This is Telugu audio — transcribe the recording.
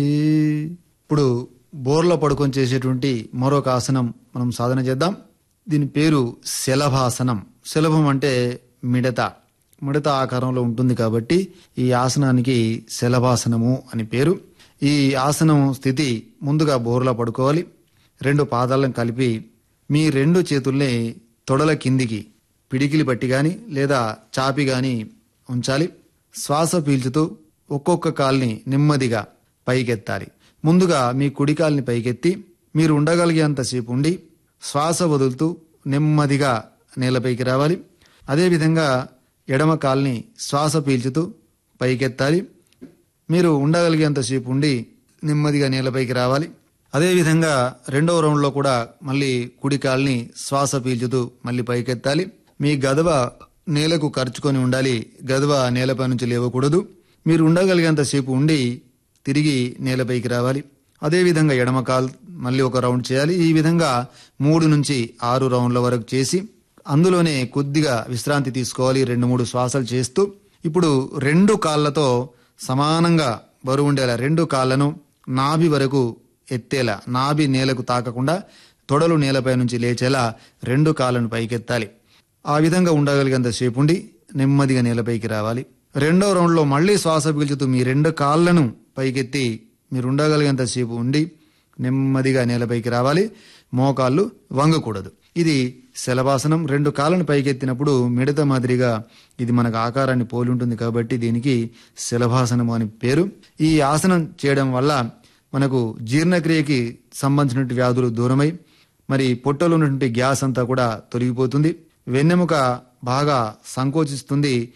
ఇప్పుడు బోర్లో పడుకొని చేసేటువంటి మరొక ఆసనం మనం సాధన చేద్దాం దీని పేరు శలభాసనం శలభం అంటే మిడత మిడత ఆకారంలో ఉంటుంది కాబట్టి ఈ ఆసనానికి శలభాసనము అని పేరు ఈ ఆసనం స్థితి ముందుగా బోర్లో పడుకోవాలి రెండు పాదాలను కలిపి మీ రెండు చేతుల్ని తొడల కిందికి పిడికిలి పట్టి గాని లేదా చాపి గాని ఉంచాలి శ్వాస పీల్చుతూ ఒక్కొక్క కాల్ని నెమ్మదిగా పైకెత్తాలి ముందుగా మీ కుడి కాల్ని పైకెత్తి మీరు ఉండగలిగేంతసేపు ఉండి శ్వాస వదులుతూ నెమ్మదిగా నేలపైకి రావాలి అదేవిధంగా ఎడమ కాల్ని శ్వాస పీల్చుతూ పైకెత్తాలి మీరు ఉండగలిగేంతసేపు ఉండి నెమ్మదిగా నేలపైకి రావాలి అదేవిధంగా రెండవ రౌండ్లో కూడా మళ్ళీ కుడి కాల్ని శ్వాస పీల్చుతూ మళ్ళీ పైకెత్తాలి మీ గదవ నేలకు ఖర్చుకొని ఉండాలి గదవ నేలపై నుంచి లేవకూడదు మీరు ఉండగలిగేంతసేపు ఉండి తిరిగి నేలపైకి రావాలి అదేవిధంగా ఎడమ కాల్ మళ్ళీ ఒక రౌండ్ చేయాలి ఈ విధంగా మూడు నుంచి ఆరు రౌండ్ల వరకు చేసి అందులోనే కొద్దిగా విశ్రాంతి తీసుకోవాలి రెండు మూడు శ్వాసలు చేస్తూ ఇప్పుడు రెండు కాళ్ళతో సమానంగా బరువు ఉండేలా రెండు కాళ్ళను నాభి వరకు ఎత్తేలా నాభి నేలకు తాకకుండా తొడలు నేలపై నుంచి లేచేలా రెండు కాళ్ళను పైకెత్తాలి ఆ విధంగా ఉండగలిగేంతసేపు ఉండి నెమ్మదిగా నేలపైకి రావాలి రెండో రౌండ్లో మళ్ళీ శ్వాస పీల్చుతూ మీ రెండు కాళ్ళను పైకెత్తి మీరు ఉండగలిగేంతసేపు ఉండి నెమ్మదిగా నేలపైకి రావాలి మోకాళ్ళు వంగకూడదు ఇది శలభాసనం రెండు కాళ్ళను పైకెత్తినప్పుడు మిడత మాదిరిగా ఇది మనకు ఆకారాన్ని పోలి ఉంటుంది కాబట్టి దీనికి శలభాసనం అని పేరు ఈ ఆసనం చేయడం వల్ల మనకు జీర్ణక్రియకి సంబంధించినటువంటి వ్యాధులు దూరమై మరి పొట్టలో ఉన్నటువంటి గ్యాస్ అంతా కూడా తొలగిపోతుంది వెన్నెముక బాగా సంకోచిస్తుంది